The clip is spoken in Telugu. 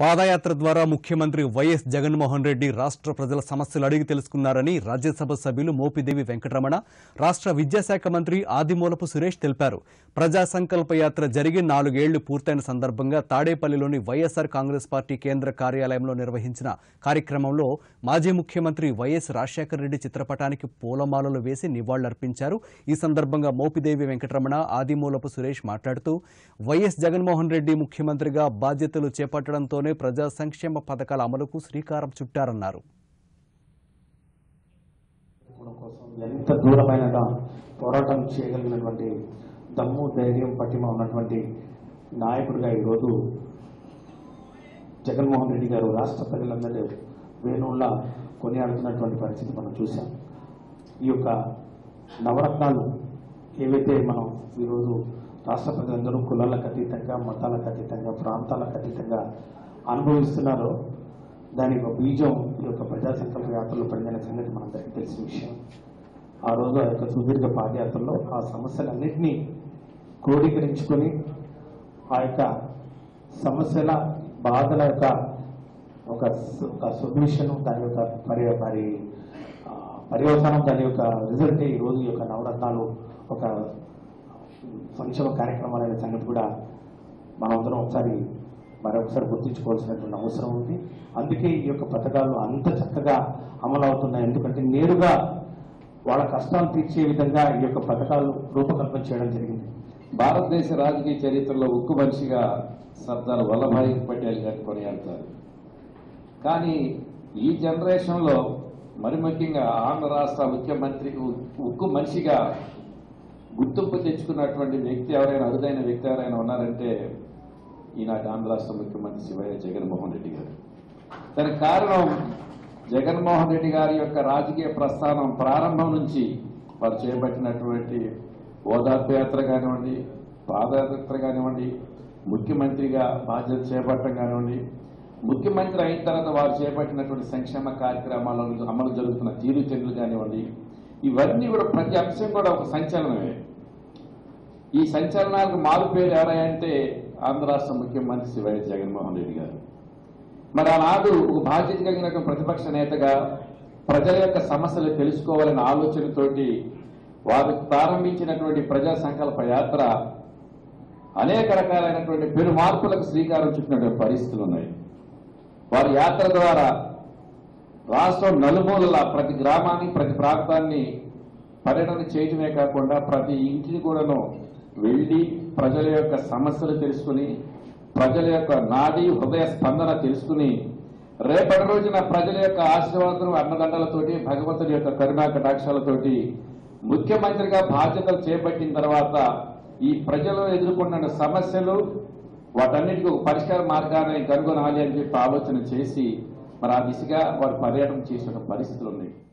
పాదయాత్ర ద్వారా ముఖ్యమంత్రి వైఎస్ జగన్మోహన్ రెడ్డి రాష్ట్ర ప్రజల సమస్యలు అడిగి తెలుసుకున్నారని రాజ్యసభ సభ్యులు మోపిదేవి వెంకటరమణ రాష్ట్ర విద్యాశాఖ మంత్రి ఆదిమూలపు సురేష్ తెలిపారు ప్రజా సంకల్ప యాత్ర జరిగి నాలుగేళ్లు పూర్తయిన సందర్భంగా తాడేపల్లిలోని వైఎస్సార్ కాంగ్రెస్ పార్టీ కేంద్ర కార్యాలయంలో నిర్వహించిన కార్యక్రమంలో మాజీ ముఖ్యమంత్రి వైఎస్ రాజశేఖర రెడ్డి చిత్రపటానికి పూలమాలలు వేసి నివాళులర్పించారు ఈ సందర్భంగా మోపిదేవి వెంకటరమణ ఆదిమూలపు సురేష్ మాట్లాడుతూ వైఎస్ జగన్మోహన్ రెడ్డి ముఖ్యమంత్రిగా బాధ్యతలు చేపట్టడంతోనే ప్రజా సంక్షేమ పథకాల అమలుకు శ్రీకారం చుట్టారన్నారు మన కోసం ఎంత దూరమైన పోరాటం చేయగలిగినటువంటి దమ్ము ధైర్యం పటిమ ఉన్నటువంటి నాయకుడిగా ఈరోజు జగన్మోహన్ రెడ్డి గారు రాష్ట్ర ప్రజలందరూ వేణువుల్లా కొనియాడుతున్నటువంటి పరిస్థితి మనం చూసాం ఈ యొక్క నవరత్నాలు ఏవైతే మనం ఈరోజు రాష్ట్ర ప్రజలందరూ కులాలకు అతీతంగా మతాలకు అతీతంగా ప్రాంతాలకు అతీతంగా అనుభవిస్తున్నారో దానికి ఒక బీజం ఈ యొక్క ప్రజా సంకల్ప యాత్రలో పడిందనే సంగతి మనందరికీ తెలిసిన విషయం ఆ రోజు ఆ యొక్క సుదీర్ఘ పాదయాత్రలో ఆ సమస్యలన్నింటినీ క్రోడీకరించుకొని ఆ యొక్క సమస్యల బాధల యొక్క ఒక స- ఒక సొల్యూషన్ దాని యొక్క పరి మరి ఆ, పర్యవసానం దాని యొక్క రిజల్టే ఈరోజు ఈ యొక్క నవరత్నాలు ఒక సంక్షేమ కార్యక్రమాలు అనే సంగతి కూడా మనమందరం ఒకసారి మరొకసారి గుర్తించుకోవాల్సినటువంటి అవసరం ఉంది అందుకే ఈ యొక్క పథకాలు అంత చక్కగా అమలు అవుతున్నాయి ఎందుకంటే నేరుగా వాళ్ళ కష్టాలు తీర్చే విధంగా ఈ యొక్క పథకాలు రూపకల్పన చేయడం జరిగింది భారతదేశ రాజకీయ చరిత్రలో ఉక్కు మనిషిగా సర్దార్ వల్లభాయ్ పటేల్ గారు కొనియాడతారు కానీ ఈ జనరేషన్లో మరి ముఖ్యంగా ఆంధ్ర రాష్ట్ర ముఖ్యమంత్రి ఉ- ఉక్కు మనిషిగా గుర్తింపు తెచ్చుకున్నటువంటి వ్యక్తి ఎవరైనా అరుదైన వ్యక్తి ఎవరైనా ఉన్నారంటే ఈనాటి ఆంధ్ర రాష్ట్ర ముఖ్యమంత్రి శివయ్య జగన్మోహన్ రెడ్డి గారు దానికి కారణం జగన్మోహన్ రెడ్డి గారి యొక్క రాజకీయ ప్రస్థానం ప్రారంభం నుంచి వారు చేపట్టినటువంటి ఓదార్పు యాత్ర కానివ్వండి పాదయాత్ర కానివ్వండి ముఖ్యమంత్రిగా బాధ్యత చేపట్టడం కానివ్వండి ముఖ్యమంత్రి అయిన తర్వాత వారు చేపట్టినటువంటి సంక్షేమ కార్యక్రమాలను అమలు జరుగుతున్న తీరుతెన్నులు కానివ్వండి ఇవన్నీ కూడా ప్రతి అంశం కూడా ఒక సంచలనమే ఈ సంచలనాలకు మారు పేరు ఎవరంటే ఆంధ్ర రాష్ట్ర ముఖ్యమంత్రి శ్రీ వైఎస్ జగన్మోహన్ రెడ్డి గారు మరి ఆనాడు ఒక బాధ్యత కలిగినటువంటి ప్రతిపక్ష నేతగా ప్రజల యొక్క సమస్యలు తెలుసుకోవాలనే ఆలోచనతోటి వారు ప్రారంభించినటువంటి ప్రజా సంకల్ప యాత్ర అనేక రకాలైనటువంటి పెను మార్పులకు శ్రీకారం చుట్టినటువంటి పరిస్థితులు ఉన్నాయి వారి యాత్ర ద్వారా రాష్ట్రం నలుమూలల ప్రతి గ్రామాన్ని ప్రతి ప్రాంతాన్ని పర్యటన చేయడమే కాకుండా ప్రతి ఇంటిని కూడాను వెళ్ళి ప్రజల యొక్క సమస్యలు తెలుసుకుని ప్రజల యొక్క నాడి హృదయ స్పందన తెలుసుకుని రేపటి రోజున ప్రజల యొక్క ఆశీర్వాదం అన్నదండలతోటి భగవంతుడి యొక్క కరుణా కటాక్షాలతోటి ముఖ్యమంత్రిగా బాధ్యతలు చేపట్టిన తర్వాత ఈ ప్రజలు ఎదుర్కొన్న సమస్యలు వాటన్నిటికీ ఒక పరిష్కార మార్గాన్ని కనుగొనాలి అని చెప్పి ఆలోచన చేసి మరి ఆ దిశగా వారు పర్యటన చేసిన పరిస్థితులు ఉన్నాయి